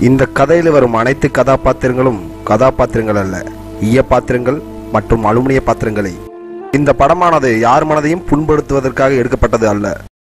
இந்த கதையில் வரும் அனைத்து கதாபாத்திரங்களும் கதாபாத்திரங்கள் அல்ல ஈய பாத்திரங்கள் மற்றும் அலுமினிய பாத்திரங்களே இந்த படமானது யார் மனதையும் புண்படுத்துவதற்காக எடுக்கப்பட்டது அல்ல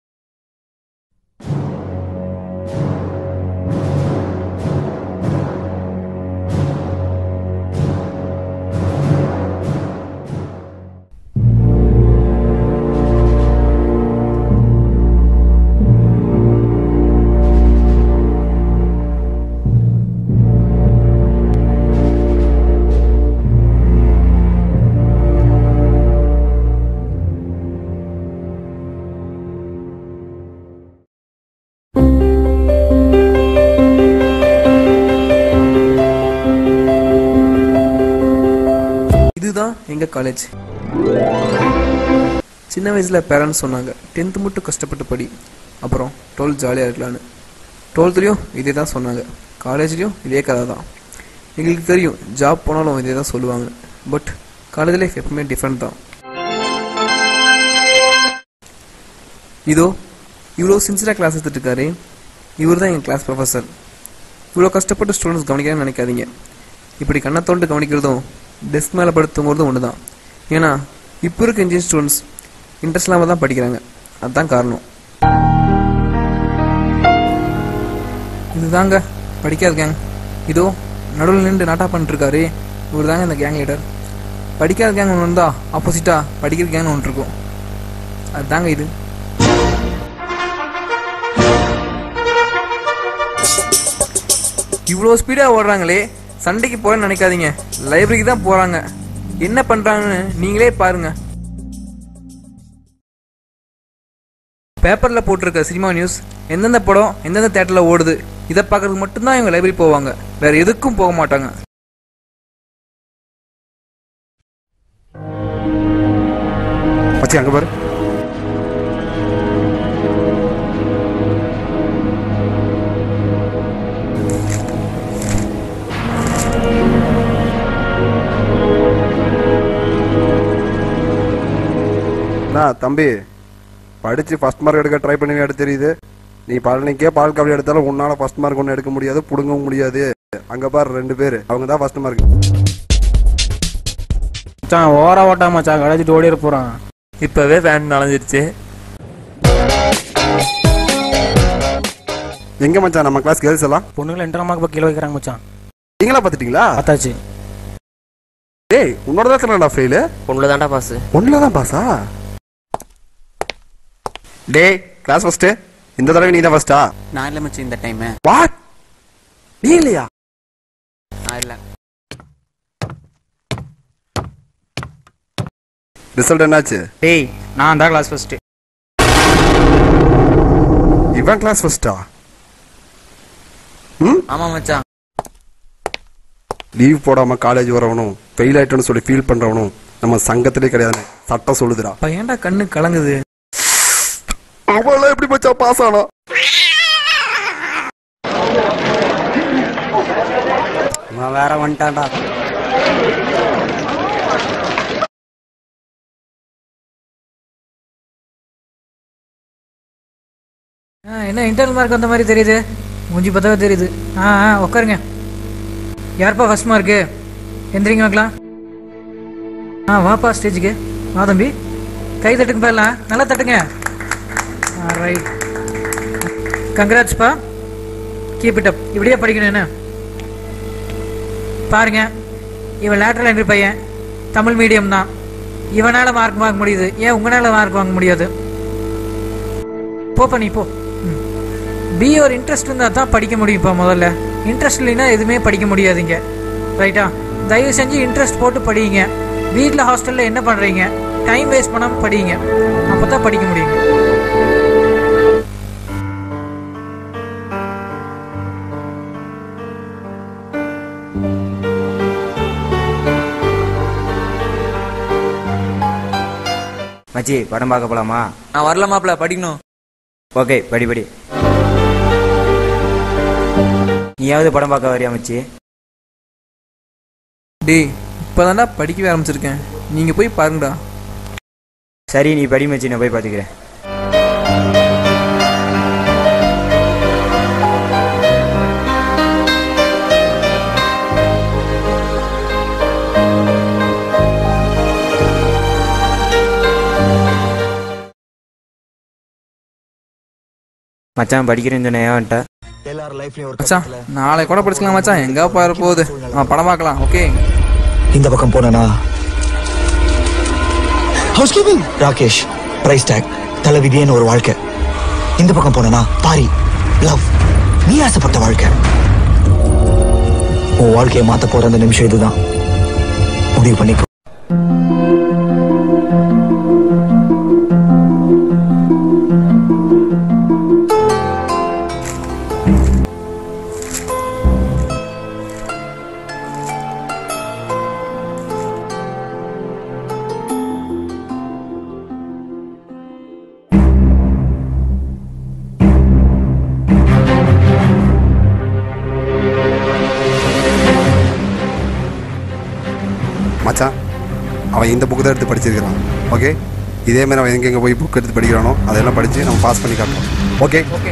இதுதான் எங்கள் காலேஜ் சின்ன வயசில் பேரண்ட்ஸ் சொன்னாங்க டென்த்து மட்டும் கஷ்டப்பட்டு படி அப்புறம் டுவெல்த் ஜாலியாக இருக்கலான்னு டுவெல்த்துலேயும் இதே தான் சொன்னாங்க காலேஜ்லேயும் இதே கதை தான் எங்களுக்கு தெரியும் ஜாப் போனாலும் இதே தான் சொல்லுவாங்க பட் காலேஜ் லைஃப் எப்பவுமே டிஃப்ரெண்ட் தான் இதோ இவ்வளோ சின்சியராக கிளாஸ் எடுத்துட்டு இருக்காரு இவர் தான் எங்கள் கிளாஸ் ப்ரொஃபஸர் இவ்வளோ கஷ்டப்பட்டு ஸ்டூடெண்ட்ஸ் கவனிக்கணும்னு நினைக்காதீங்க இப்படி கண்ணை தோண்டு கவனிக்கிறதும் டெஸ்க் மேலே படுத்துங்கிறதும் ஒன்று தான் ஏன்னா இப்போ இருக்க இன்ஜினியர் ஸ்டூடெண்ட்ஸ் இன்ட்ரெஸ்ட் இல்லாமல் தான் படிக்கிறாங்க அதுதான் காரணம் இதுதாங்க படிக்காத கேங் இதோ நடுவில் நின்று நாட்டா பண்ணிட்டுருக்காரு இவர் தாங்க இந்த கேங் லீடர் படிக்காத கேங் ஒன்று இருந்தால் ஆப்போசிட்டாக படிக்கிற கேங் ஒன்று இருக்கும் அதுதாங்க இது இவ்வளோ ஸ்பீடாக ஓடுறாங்களே சண்டைக்கு போறேன்னு நினைக்காதீங்க லைப்ரரிக்கு தான் போகிறாங்க என்ன பண்ணுறாங்கன்னு நீங்களே பாருங்க பேப்பரில் போட்டிருக்க சினிமா நியூஸ் எந்தெந்த படம் எந்தெந்த தேட்டரில் ஓடுது இதை பார்க்கறதுக்கு மட்டும்தான் இவங்க லைப்ரரி போவாங்க வேற எதுக்கும் போக மாட்டாங்க மச்சி அங்க பாரு நான் தம்பி படிச்சு ஃபர்ஸ்ட் மார்க் எடுக்க ட்ரை பண்ணி தெரியுது நீ பழனிக்கே பால் கபடி எடுத்தாலும் உன்னால ஃபர்ஸ்ட் மார்க் ஒன்றும் எடுக்க முடியாது புடுங்கவும் முடியாது அங்க பாரு ரெண்டு பேர் அவங்க தான் ஃபர்ஸ்ட் மார்க் மச்சான் ஓர ஓட்டா மச்சான் கடைச்சிட்டு ஓடிட போறான் இப்பவே ஃபேன் நனைஞ்சிருச்சு எங்க மச்சான் நம்ம கிளாஸ் கேர்ள்ஸ் எல்லாம் பொண்ணுங்களை இன்டர் மார்க் கீழே வைக்கிறாங்க மச்சான் நீங்களா பாத்துட்டீங்களா பார்த்தாச்சு டேய் உன்னோட தான் தானடா ஃபெயிலு பொண்ணுல தான்டா பாஸ் ஒன்றில் தான் பாஸா டேய் கிளாஸ் ஃபர்ஸ்ட்டு இந்த தடவை நீ தான் ஃபர்ஸ்டா நான் இல்லை மச்சி இந்த டைமு வாட் நீ இல்லையா நான் இல்லை ரிசல்ட் என்னாச்சு டேய் நான் தான் கிளாஸ் ஃபர்ஸ்ட் இவன் கிளாஸ் ஃபர்ஸ்டா ம் ஆமாம் மச்சான் லீவ் போடாம காலேஜ் வரவனும் ஃபெயில் ஆயிட்டோன்னு சொல்லி ஃபீல் பண்றவனும் நம்ம சங்கத்திலே கிடையாது சட்டம் சொல்லுதுடா அப்ப ஏன்டா கண்ணு கலங்குது அவெல்லாம் எப்படி மச்சா பாஸ் ஆனா இவன் வேற வந்துட்டான்டா ஆ என்ன இன்டர்னல் மார்க் வந்த மாதிரி தெரியுது மூஞ்சி பார்த்தாவே தெரியுது ஆ ஆ உட்காருங்க யார்ப்பா ஃபர்ஸ்ட் மார்க்கு எந்திரிங்க பார்க்கலாம் ஆ வாப்பா ஸ்டேஜுக்கு வா தம்பி கை தட்டுங்க பாருலாம் நல்லா தட்டுங்க ஆ ரைட் கங்க்ராட்ஸ்ப்பா கீப் இட் அப் இப்படியே படிக்கணும் என்ன பாருங்க இவன் லேட்டரல் என்ட்ரி பையன் தமிழ் மீடியம் தான் இவனால மார்க் வாங்க முடியுது ஏன் உங்களால மார்க் வாங்க முடியாது போப்பா நீ போ பி ஒரு இன்ட்ரெஸ்ட் இருந்தால் தான் படிக்க முடியும் இப்போ முதல்ல இன்ட்ரெஸ்ட் இல்லைன்னா எதுவுமே படிக்க முடியாதுங்க ரைட்டா தயவு செஞ்சு இன்ட்ரெஸ்ட் போட்டு படிங்க வீட்டில் ஹாஸ்டலில் என்ன பண்ணுறீங்க டைம் வேஸ்ட் பண்ணாமல் படிங்க அப்போ தான் படிக்க முடியுங்க மச்சி படம் பார்க்க போலாமா நான் வரல மாப்ள படிக்கணும் ஓகே படி படி நீயாவது படம் பார்க்க வரியா மச்சி டேய் இப்போதான்டா படிக்கவே ஆரம்பிச்சிருக்கேன் நீங்க போய் பாருங்கடா சரி நீ படி மச்சி நான் போய் பார்த்துக்கிறேன் மச்சான் படிக்கிறேன்னு சொன்னேன் ஏன்ட்ட எல்லார் லைஃப்லயும் ஒரு மச்சான் நாளை கூட படிச்சுக்கலாம் மச்சான் எங்க போயிட போகுது நம்ம படம் பார்க்கலாம் ஓகே இந்த பக்கம் போனா housekeeping Rakesh price tag தலைவிதியன்னு ஒரு வாழ்க்கை இந்த பக்கம் போனா பாரி லவ் நீ ஆசைப்பட்ட வாழ்க்கை உன் வாழ்க்கையை மாத்த போற அந்த நிமிஷம் இதுதான் முடிவு பண்ணிக்கோ மச்சான் அவன் இந்த புக்கு தான் எடுத்து படிச்சிருக்கிறான் ஓகே இதே மாதிரி அவன் எங்கெங்கே போய் புக் எடுத்து படிக்கிறானோ அதெல்லாம் படித்து நம்ம பாஸ் பண்ணி காட்டலாம் ஓகே ஓகே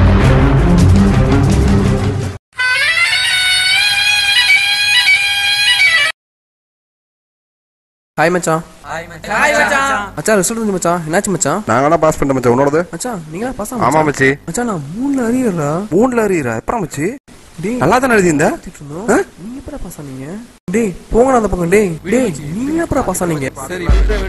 ஹாய் மச்சான் மச்சான் ரிசல்ட் வந்து மச்சான் என்னாச்சு மச்சான் நாங்களாம் பாஸ் பண்ணிட்டோம் மச்சான் உன்னோடது மச்சான் நீங்களா பாஸ் ஆமா மச்சி மச்சான் நான் மூணுல அறியறா மூணுல அறியிறா எப்பறம் மச்சி டேய் நல்லா தானே எழுதியிருந்த இருந்தோம் நீங்க எப்படா பாஸ் ஆனீங்க டேய் போங்கடா அந்த பக்கம் டேய் டேய் நீங்க எப்படா பாஸ் ஆனீங்க சரி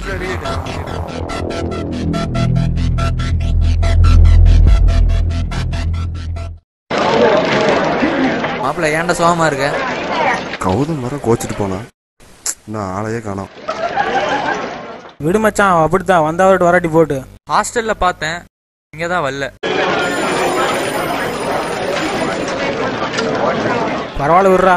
மாப்பிள்ள ஏன்டா சோகமா இருக்க கௌதம் வர கோச்சிட்டு போனான் நான் ஆளையே காணோம் விடு மச்சான் அவன் அப்படித்தான் வந்தவர்கிட்ட வராட்டி போட்டு ஹாஸ்டல்ல பார்த்தேன் இங்க தான் வரல பரவாயில்ல விடுறா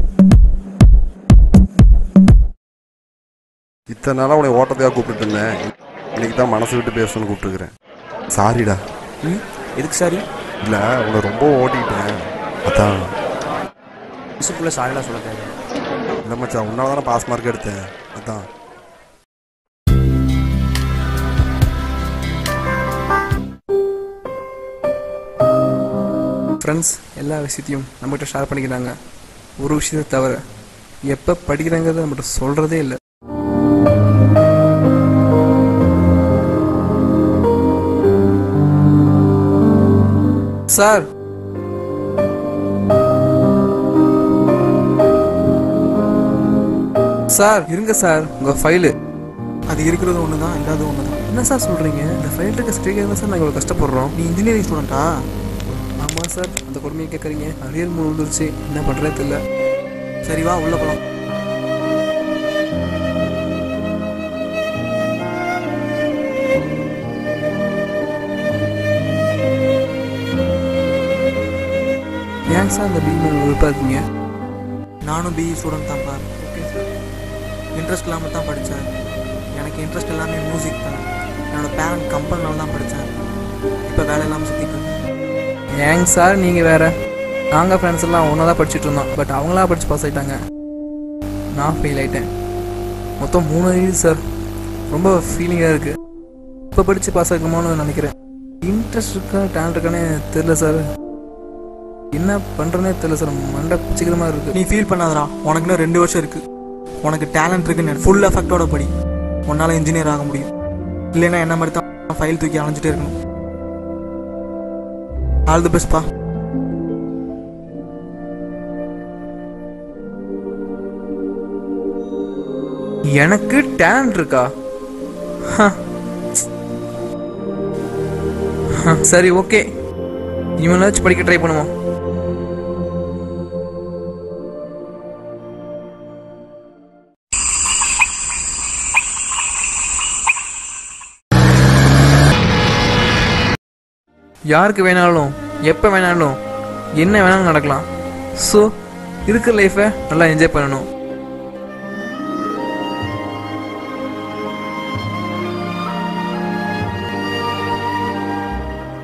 இத்தனை நாளாக உன்னை ஓட்டத்தையாக கூப்பிட்டு இருந்தேன் இன்னைக்கு தான் மனசு விட்டு பேசணும்னு கூப்பிட்டுருக்கிறேன் சாரிடா ம் எதுக்கு சாரி இல்லை உன்னை ரொம்ப ஓட்டிட்டேன் அதான் மிஸ்ஸுக்குள்ள சாரிலாம் சொல்ல தேவை இல்லை மச்சான் உன்னால தானே பாஸ் மார்க் எடுத்தேன் அதான் ஃப்ரெண்ட்ஸ் எல்லா விஷயத்தையும் நம்மகிட்ட ஷேர் பண்ணிக்கிறாங்க ஒரு விஷயத்தை தவிர எப்போ படிக்கிறாங்கிறத நம்மகிட்ட சொல்கிறதே இல்லை சார் சார் இருங்க சார் உங்கள் ஃபைலு அது இருக்கிறது ஒன்று தான் இல்லாத ஒன்று தான் என்ன சார் சொல்கிறீங்க இந்த ஃபைல் இருக்க ஸ்டேஜ் தான் சார் நாங்கள் இவ்வளோ கஷ்டப்படுறோம் நீ இன்ஜினியரிங் ஸ்டூடெண்ட்டா ஆமாம் சார் அந்த கொடுமையை கேட்குறீங்க அரியர் மூணு வந்துருச்சு என்ன பண்ணுறதே தெரியல சரி வா உள்ள போலாம் ஏன் சார் அந்த பில் மேலே விருப்பம் இருக்கீங்க நானும் பிஇ ஸ்டூடெண்ட் தான் பார் ஓகே சார் இன்ட்ரெஸ்ட் இல்லாமல் தான் படித்தேன் எனக்கு இன்ட்ரெஸ்ட் எல்லாமே மியூசிக் தான் என்னோட பேரண்ட் கம்பெனினால தான் படித்தேன் இப்போ வேலை இல்லாமல் சுற்றிட்டு இருக்கேன் ஏங்க சார் நீங்கள் வேற நாங்கள் ஃப்ரெண்ட்ஸ் எல்லாம் ஒன்றா தான் படிச்சுட்டு இருந்தோம் பட் அவங்களா படிச்சு பாஸ் ஆயிட்டாங்க நான் ஃபெயில் ஆயிட்டேன் மொத்தம் மூணு அறிவு சார் ரொம்ப ஃபீலிங்காக இருக்குது இப்போ படித்து பாஸ் ஆகுமோன்னு நினைக்கிறேன் இன்ட்ரெஸ்ட் இருக்கா டேலண்ட் இருக்கானே தெரில சார் என்ன பண்ணுறேனே தெரில சார் மண்டை பிடிச்சிக்கிற மாதிரி இருக்குது நீ ஃபீல் பண்ணாதடா உனக்கு இன்னும் ரெண்டு வருஷம் இருக்குது உனக்கு டேலண்ட் இருக்குன்னு ஃபுல் எஃபெக்டோட படி உன்னால் இன்ஜினியர் ஆக முடியும் இல்லைன்னா என்ன மாதிரி தான் ஃபைல் தூக்கி அலைஞ்சிட்டே இருக்கணும் ஆல் தி பெஸ்ட்பா எனக்கு டேலண்ட் இருக்கா ஹ. ஹ, சரி ஓகே இவனாச்சும் படிக்க ட்ரை பண்ணுவோம் யாருக்கு வேணாலும் எப்போ வேணாலும் என்ன வேணாலும் நடக்கலாம் ஸோ இருக்கிற லைஃப்பை நல்லா என்ஜாய் பண்ணணும்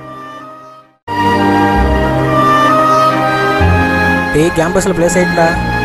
டேய் கேம்பஸில் பிளேஸ் ஆயிட்டா